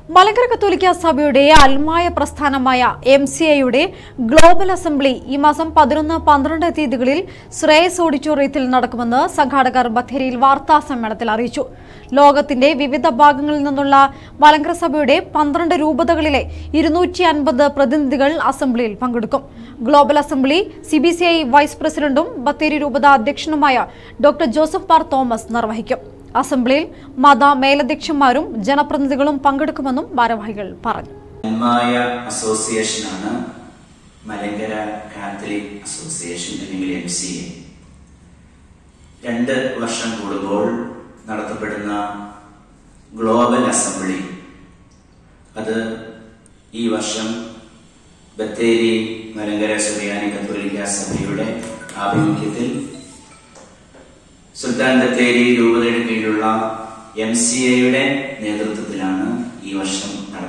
മലങ്കര കത്തോലിക്ക സഭയുടെ അൽമായ പ്രസ്ഥാനമായ എം സി ഐയുടെ ഗ്ലോബൽ അസംബ്ലി ഈ മാസം പതിനൊന്ന് പന്ത്രണ്ട് തീയതികളിൽ ശ്രേയസ് ഓഡിറ്റോറിയത്തിൽ നടക്കുമെന്ന് സംഘാടകർ ബത്തേരിയിൽ വാർത്താ സമ്മേളനത്തിൽ അറിയിച്ചു ലോകത്തിന്റെ വിവിധ ഭാഗങ്ങളിൽ നിന്നുള്ള മലങ്കര സഭയുടെ പന്ത്രണ്ട് രൂപതകളിലെ ഇരുന്നൂറ്റി അൻപത് പ്രതിനിധികൾ അസംബ്ലിയിൽ പങ്കെടുക്കും global assembly C B C I vice പ്രസിഡന്റും ബത്തേരി രൂപത അധ്യക്ഷനുമായ ഡോക്ടർ ജോസഫ് പാർ തോമസ് നിർവഹിക്കും അസംബ്ലിയിൽ മത മേലധ്യക്ഷന്മാരും ജനപ്രതിനിധികളും പങ്കെടുക്കുമെന്നും ഭാരവാഹികൾ പറഞ്ഞു മായ അസോസിയേഷനാണ് മലങ്കര കാത്തലിക് അസോസിയേഷൻ അല്ലെങ്കിൽ എം സി എ രണ്ട് വർഷം കൂടുമ്പോൾ നടത്തപ്പെടുന്ന ഗ്ലോബൽ അസംബ്ലി അത് ഈ വർഷം ബത്തേരി മലങ്കര സുറിയാനി കത്തോലിക്ക സഭയുടെ ആഭിമുഖ്യത്തിൽ സുൽത്താൻ ബത്തേരി രൂപതയുടെ കീഴിലുള്ള എം സി എയുടെ നേതൃത്വത്തിലാണ് ഈ വർഷം നടക്കുന്നത്